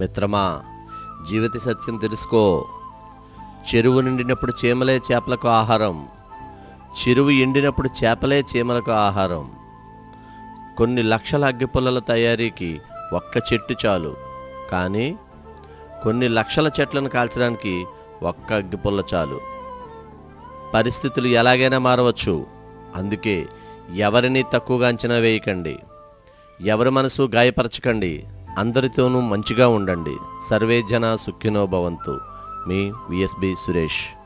మిత్రమా జీవిత సత్యం తెలుసుకో చెరువు నిండినప్పుడు చీమలే చేపలకు ఆహారం చెరువు ఎండినప్పుడు చేపలే చీమలకు ఆహారం కొన్ని లక్షల అగ్గిపుల్లల తయారీకి ఒక్క చెట్టు చాలు కానీ కొన్ని లక్షల చెట్లను కాల్చడానికి ఒక్క అగ్గిపుల్ల చాలు పరిస్థితులు ఎలాగైనా మారవచ్చు అందుకే ఎవరిని తక్కువగా అంచనా వేయకండి ఎవరి మనసు గాయపరచకండి అందరితోనూ మంచిగా ఉండండి సర్వే జన సుఖినో భవంతు మీ విఎస్బి సురేష్